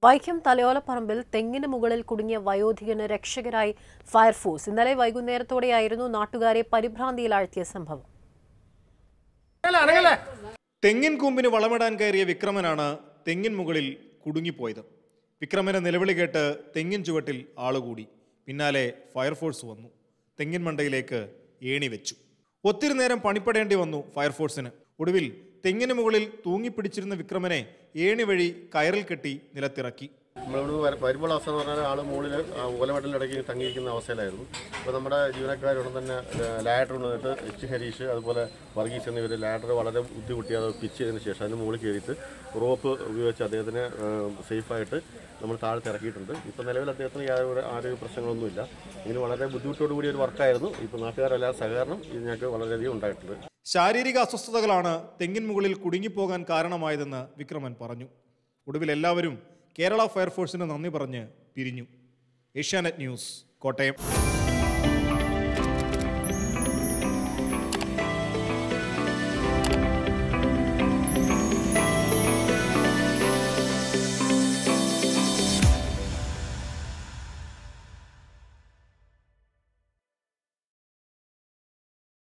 വൈക്കം തലയോലപ്പറമ്പിൽ തെങ്ങിന് മുകളിൽ കുടുങ്ങിയ വയോധികന് രക്ഷകരായി ഫയർഫോഴ്സ് ഇന്നലെ വൈകുന്നേരത്തോടെയായിരുന്നു നാട്ടുകാരെ പരിഭ്രാന്തിയിലാഴ്ത്തിയ സംഭവം തെങ്ങിൻ കൂമ്പിന് വളമിടാൻ കയറിയ വിക്രമനാണ് തെങ്ങിൻ മുകളിൽ കുടുങ്ങിപ്പോയത് വിക്രമന്റെ നിലവിളി കേട്ട് തെങ്ങിൻ ചുവട്ടിൽ ആളുകൂടി പിന്നാലെ ഫയർഫോഴ്സ് വന്നു തെങ്ങിൻ മണ്ടയിലേക്ക് ഏണി വെച്ചു ഒത്തിരി നേരം പണിപ്പെടേണ്ടി വന്നു ഫയർഫോഴ്സിന് ഒടുവിൽ തെങ്ങിന് മുകളിൽ തൂങ്ങിപ്പിടിച്ചിരുന്ന വിക്രമനെ ഏണി വഴി കയറിൽ കെട്ടി നിലത്തിറക്കി നമ്മളിവിടെ വര- വരുമ്പോൾ അവസ്ഥ എന്ന് പറഞ്ഞാൽ ആൾ മുകളിൽ ഓലമെട്ടലിൻ്റെ ഇടയ്ക്ക് തങ്ങിയിരിക്കുന്ന അവസ്ഥയിലായിരുന്നു അപ്പോൾ നമ്മുടെ ജീവനക്കാരുടൻ തന്നെ ലാഡർ കൊണ്ടുവന്നിട്ട് എച്ച് ഹരീഷ് അതുപോലെ വർഗീസ് എന്നിവർ ലാഡർ വളരെ ബുദ്ധിമുട്ടി അത് പിച്ച് ചെയ്തതിന് ശേഷം അതിന് മുകളിൽ കയറിയിട്ട് റോപ്പ് ഉപയോഗിച്ച് അദ്ദേഹത്തിനെ സേഫായിട്ട് നമ്മൾ താഴത്ത് ഇറക്കിയിട്ടുണ്ട് ഇപ്പോൾ നിലവിൽ അദ്ദേഹത്തിന് യാതൊരു ആരോഗ്യ പ്രശ്നങ്ങളൊന്നുമില്ല ഇങ്ങനെ വളരെ ബുദ്ധിമുട്ടോടു കൂടിയ ഒരു വർക്കായിരുന്നു ഇപ്പോൾ നാട്ടുകാരെല്ലാം സഹകരണം ഇത് ഞങ്ങൾക്ക് വളരെയധികം ഉണ്ടായിട്ടുണ്ട് ശാരീരിക അസ്വസ്ഥതകളാണ് തെങ്ങിൻ മുകളിൽ കുടുങ്ങിപ്പോകാൻ കാരണമായതെന്ന് വിക്രമൻ പറഞ്ഞു ഒടുവിൽ എല്ലാവരും കേരള ഫയർഫോഴ്സിന് നന്ദി പറഞ്ഞ് പിരിഞ്ഞു ഏഷ്യാനെറ്റ് ന്യൂസ് കോട്ടയം